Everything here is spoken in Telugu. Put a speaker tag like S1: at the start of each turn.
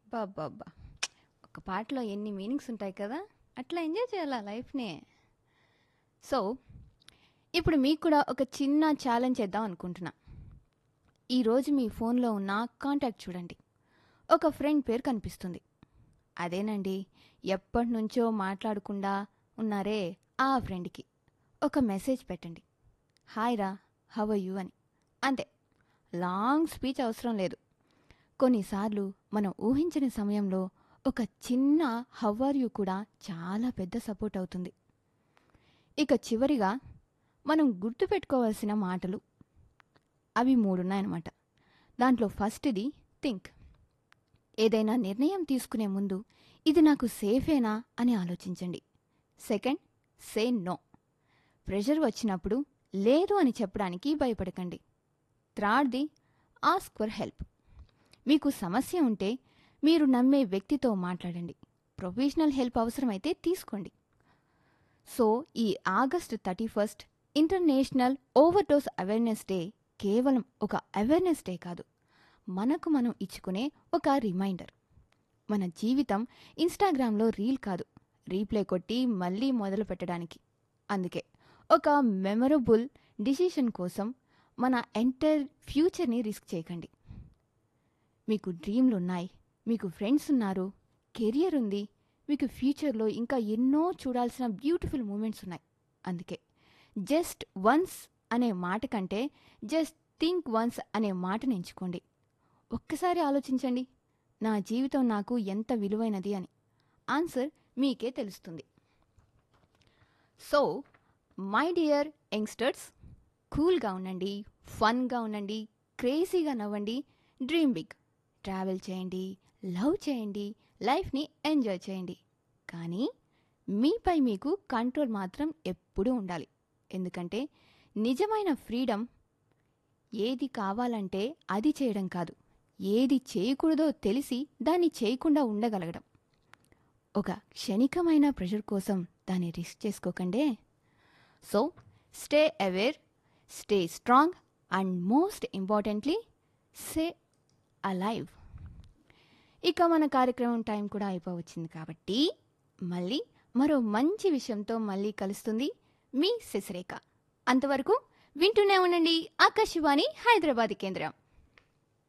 S1: అబ్బబ్బబ్బా! ఒక పాటలో ఎన్ని మీనింగ్స్ ఉంటాయి కదా! అట్లా ఎంజాయ్ చేయాలా లైఫ్‌ని. సో, ఇప్పుడు మీకు కూడా ఒక చిన్న ఛాలెంజ్ చేద్దాం అనుకుంటున్నా. ఈరోజు మీ ఫోన్‌లో ఉన్న కాంటాక్ట్ చూడండి. ఒక ఫ్రెండ్ పేరు కనిపిస్తుంది. అదేనండి ఎప్పటినుంచో మాట్లాడకుండా ఉన్నారే ఆ ఫ్రెండ్‌కి ఒక మెసేజ్ పెట్టండి. హాయ్ రా! హౌ ఆర్ యూ అని. అంతే. లాంగ్ స్పీచ్ అవసరం లేదు. కొన్నిసార్లు మనం ఊహించని సమయంలో ఒక చిన్న హౌ ఆర్ యూ కూడా చాలా పెద్ద సపోర్ట్ అవుతుంది. ఇక చివరిగా మనం గుర్తుపెట్టుకోవాల్సిన మాటలు. అవి మూడున్నాయన్నమాట. దాంట్లో ఫస్ట్‌ది థింక్. ఏదైనా నిర్ణయం తీసుకునే ముందు ఇది నాకు సేఫేనా అని ఆలోచించండి. Second say no. ప్రెషర్ వచ్చినప్పుడు లేదు అని చెప్పడానికి భయపడకండి. థర్డ్‌ది ఆస్క్ ఫర్ హెల్ప్. మీకు సమస్య ఉంటే మీరు నమ్మే వ్యక్తితో మాట్లాడండి. ప్రొఫెషనల్ హెల్ప్ అవసరమైతే తీసుకోండి. సో, ఈ August 31 international overdose awareness day కేవలం ఒక అవేర్‌నెస్ డే కాదు. మనకు మనం ఇచ్చుకునే ఒక రిమైండర్. మన జీవితం ఇన్‌స్టాగ్రామ్‌లో రీల్ కాదు. రీప్లే కొట్టి మళ్ళీ మొదలుపెట్టడానికి. అందుకే ఒక మెమరబుల్ డిసిషన్ కోసం మన ఎంటైర్ ఫ్యూచర్‌ని రిస్క్ చేయకండి. మీకు డ్రీమ్‌లున్నాయి. మీకు ఫ్రెండ్స్ ఉన్నారు. కెరియర్ ఉంది. మీకు ఫ్యూచర్‌లో ఇంకా ఎన్నో చూడాల్సిన బ్యూటిఫుల్ మూమెంట్స్ ఉన్నాయి. అందుకే జస్ట్ వన్స్ అనే మాట కంటే జస్ట్ థింక్ వన్స్ అనే మాటని ఎంచుకోండి. ఒక్కసారి ఆలోచించండి. నా జీవితం నాకు ఎంత విలువైనది అని. ఆన్సర్ మీకే తెలుస్తుంది. సో, మై డియర్ యంగ్‌స్టర్స్ కూల్‌గా ఉండండి. ఫన్‌గా ఉండండి. క్రేజీగా నవ్వండి. Dream big. ట్రావెల్ చేయండి. లవ్ చేయండి. లైఫ్‌ని ఎంజాయ్ చేయండి. కానీ మీపై మీకు కంట్రోల్ మాత్రం ఎప్పుడూ ఉండాలి. ఎందుకంటే నిజమైన ఫ్రీడమ్ ఏది కావాలంటే అది చేయడం కాదు. ఏది చేయకూడదో తెలిసి దాన్ని చేయకుండా ఉండగలగడం. ఒక క్షణికమైన ప్రెషర్ కోసం దాన్ని రిస్క్ చేసుకోకండే. So, stay aware, stay strong and most importantly stay alive. ఇక మన కార్యక్రమం టైం కూడా అయిపోవచ్చింది కాబట్టి మళ్ళీ మరో మంచి విషయంతో మళ్ళీ కలుస్తుంది మీ శశిరేఖ. అంతవరకు వింటూనే ఉండండి ఆకాశవాణి హైదరాబాద్ కేంద్రం.